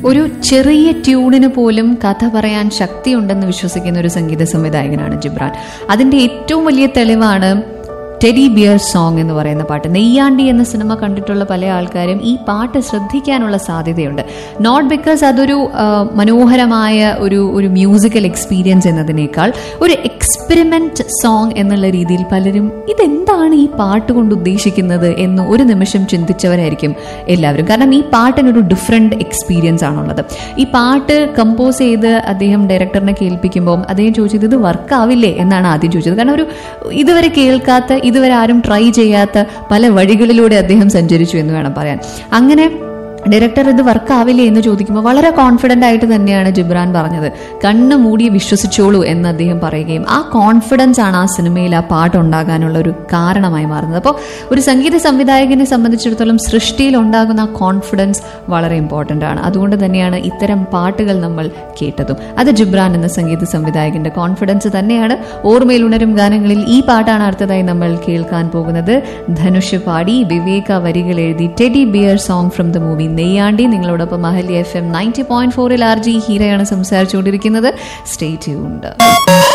ഒരു ചെറിയ ട്യൂണിന് പോലും കഥ പറയാൻ ശക്തിയുണ്ടെന്ന് വിശ്വസിക്കുന്ന ഒരു സംഗീത സംവിധായകനാണ് ജിബ്രാൻ അതിന്റെ ഏറ്റവും വലിയ തെളിവാണ് ടെഡി ബിയർ സോങ് എന്ന് പറയുന്ന പാട്ട് നെയ്യാണ്ടി എന്ന സിനിമ കണ്ടിട്ടുള്ള പല ആൾക്കാരും ഈ പാട്ട് ശ്രദ്ധിക്കാനുള്ള സാധ്യതയുണ്ട് നോട്ട് ബിക്കോസ് അതൊരു ആ, മനോഹരമായ ഒരു ഒരു മ്യൂസിക്കൽ എക്സ്പീരിയൻസ് എന്നതിനേക്കാൾ ഒരു എക്സ്പെരിമെന്റ് സോങ് എന്നുള്ള രീതിയിൽ പലരും ഇതെന്താണ് ഈ പാട്ട് കൊണ്ട് ഉദ്ദേശിക്കുന്നത് എന്ന് ഒരു നിമിഷം ചിന്തിച്ചവരായിരിക്കും എല്ലാവരും കാരണം ഈ പാട്ടിനൊരു ഡിഫറെന്റ് എക്സ്പീരിയൻസ് ആണുള്ളത് ഈ പാട്ട് കമ്പോസ് ചെയ്ത് അദ്ദേഹം ഡയറക്ടറിനെ കേൾപ്പിക്കുമ്പോൾ അദ്ദേഹം ചോദിച്ചത് ഇത് വർക്ക് ആവില്ലേ എന്നാണ് ആദ്യം ചോദിച്ചത് കാരണം ഒരു ഇതുവരെ കേൾക്കാത്ത ഇതുവരെ ആരും ട്രൈ ചെയ്യാത്ത പല വഴികളിലൂടെ അദ്ദേഹം സഞ്ചരിച്ചു എന്ന് വേണം പറയാൻ അങ്ങനെ ഡയറക്ടർ ഇത് വർക്ക് ആവില്ലേ എന്ന് ചോദിക്കുമ്പോൾ വളരെ കോൺഫിഡന്റ് ആയിട്ട് തന്നെയാണ് ജിബ്രാൻ പറഞ്ഞത് കണ്ണ് മൂടി വിശ്വസിച്ചോളൂ എന്ന് അദ്ദേഹം പറയുകയും ആ കോൺഫിഡൻസ് ആണ് ആ സിനിമയിൽ ആ പാട്ട് ഉണ്ടാകാനുള്ള ഒരു കാരണമായി മാറുന്നത് അപ്പോൾ ഒരു സംഗീത സംവിധായകനെ സംബന്ധിച്ചിടത്തോളം സൃഷ്ടിയിൽ ഉണ്ടാകുന്ന ആ കോൺഫിഡൻസ് വളരെ ഇമ്പോർട്ടൻ്റ് ആണ് അതുകൊണ്ട് തന്നെയാണ് ഇത്തരം പാട്ടുകൾ നമ്മൾ കേട്ടതും അത് ജിബ്രാൻ എന്ന സംഗീത സംവിധായകന്റെ കോൺഫിഡൻസ് തന്നെയാണ് ഓർമ്മയിൽ ഉണരും ഗാനങ്ങളിൽ ഈ പാട്ടാണ് അടുത്തതായി നമ്മൾ കേൾക്കാൻ പോകുന്നത് ധനുഷ് പാടി വിവേക വരികൾ എഴുതി teddy bear song from the movie Neyyandi നിങ്ങളോടൊപ്പം മഹലി എഫ് എം നയൻറ്റി പോയിന്റ് ഫോറിൽ ആർ ജി ഹീരയാണ് സംസാരിച്ചുകൊണ്ടിരിക്കുന്നത് സ്റ്റേ ട്യൂൺഡ്